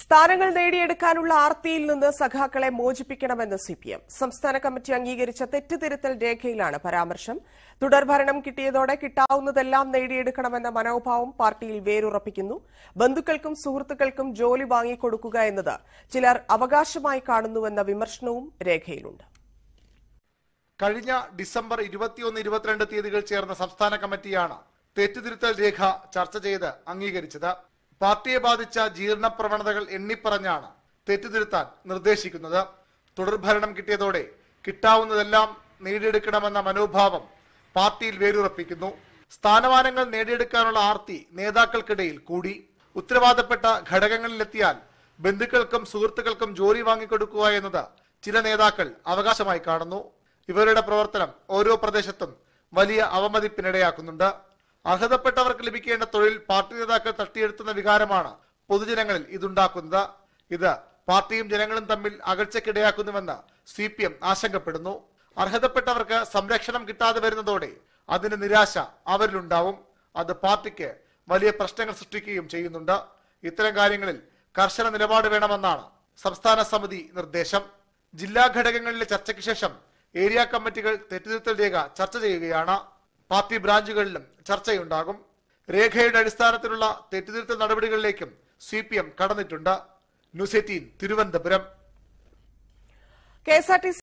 സ്ഥാനങ്ങൾ നേടിയെടുക്കാനുള്ള ആർത്തിയിൽ നിന്ന് സഖാക്കളെ മോചിപ്പിക്കണമെന്ന് സി പി എം സംസ്ഥാന കമ്മിറ്റി അംഗീകരിച്ച തെറ്റുതിരുത്തൽ രേഖയിലാണ് പരാമർശം തുടർഭരണം കിട്ടിയതോടെ കിട്ടാവുന്നതെല്ലാം നേടിയെടുക്കണമെന്ന മനോഭാവം പാർട്ടിയിൽ വേരുറപ്പിക്കുന്നു ബന്ധുക്കൾക്കും സുഹൃത്തുക്കൾക്കും ജോലി വാങ്ങിക്കൊടുക്കുക എന്നത് ചിലർ അവകാശമായി കാണുന്നുവെന്ന വിമർശനവും രേഖയിലുണ്ട് കഴിഞ്ഞ ഡിസംബർ ഇരുപത്തിയൊന്ന് ഇരുപത്തിരണ്ട് തീയതികൾ ചേർന്ന സംസ്ഥാന കമ്മിറ്റിയാണ് തെറ്റുതിരുത്തൽ രേഖ ചർച്ച ചെയ്ത് അംഗീകരിച്ചത് പാർട്ടിയെ ബാധിച്ച ജീർണ പ്രവണതകൾ എണ്ണിപ്പറഞ്ഞാണ് തെറ്റുതിരുത്താൻ നിർദ്ദേശിക്കുന്നത് തുടർഭരണം കിട്ടിയതോടെ കിട്ടാവുന്നതെല്ലാം നേടിയെടുക്കണമെന്ന മനോഭാവം പാർട്ടിയിൽ വേരുറപ്പിക്കുന്നു സ്ഥാനമാനങ്ങൾ നേടിയെടുക്കാനുള്ള ആർത്തി നേതാക്കൾക്കിടയിൽ കൂടി ഉത്തരവാദപ്പെട്ട ഘടകങ്ങളിലെത്തിയാൽ ബന്ധുക്കൾക്കും സുഹൃത്തുക്കൾക്കും ജോലി വാങ്ങിക്കൊടുക്കുക എന്നത് ചില നേതാക്കൾ അവകാശമായി കാണുന്നു ഇവരുടെ പ്രവർത്തനം ഓരോ പ്രദേശത്തും വലിയ അവമതിപ്പിനിടയാക്കുന്നുണ്ട് അർഹതപ്പെട്ടവർക്ക് ലഭിക്കേണ്ട തൊഴിൽ പാർട്ടി നേതാക്കൾ തട്ടിയെടുത്തുന്ന വികാരമാണ് പൊതുജനങ്ങളിൽ ഇതുണ്ടാക്കുന്നത് ഇത് പാർട്ടിയും ജനങ്ങളും തമ്മിൽ അകൽച്ചയ്ക്കിടയാക്കുന്നുവെന്ന് സി പി എം ആശങ്കപ്പെടുന്നു അർഹതപ്പെട്ടവർക്ക് സംരക്ഷണം കിട്ടാതെ വരുന്നതോടെ അതിന്റെ നിരാശ അവരിലുണ്ടാവും അത് പാർട്ടിക്ക് വലിയ പ്രശ്നങ്ങൾ സൃഷ്ടിക്കുകയും ചെയ്യുന്നുണ്ട് ഇത്തരം കാര്യങ്ങളിൽ കർശന നിലപാട് വേണമെന്നാണ് സംസ്ഥാന സമിതി നിർദ്ദേശം ജില്ലാ ഘടകങ്ങളിലെ ചർച്ചയ്ക്ക് ശേഷം ഏരിയ കമ്മിറ്റികൾ തെറ്റുതിരുത്തൽ രേഖ ചർച്ച ചെയ്യുകയാണ് പാർട്ടി ബ്രാഞ്ചുകളിലും ചർച്ചയുണ്ടാകും രേഖയുടെ അടിസ്ഥാനത്തിലുള്ള തെറ്റുതിരുത്തൽ നടപടികളിലേക്കും സി പി എം കടന്നിട്ടുണ്ട് news eighteen Thiruvananthapuram K S R T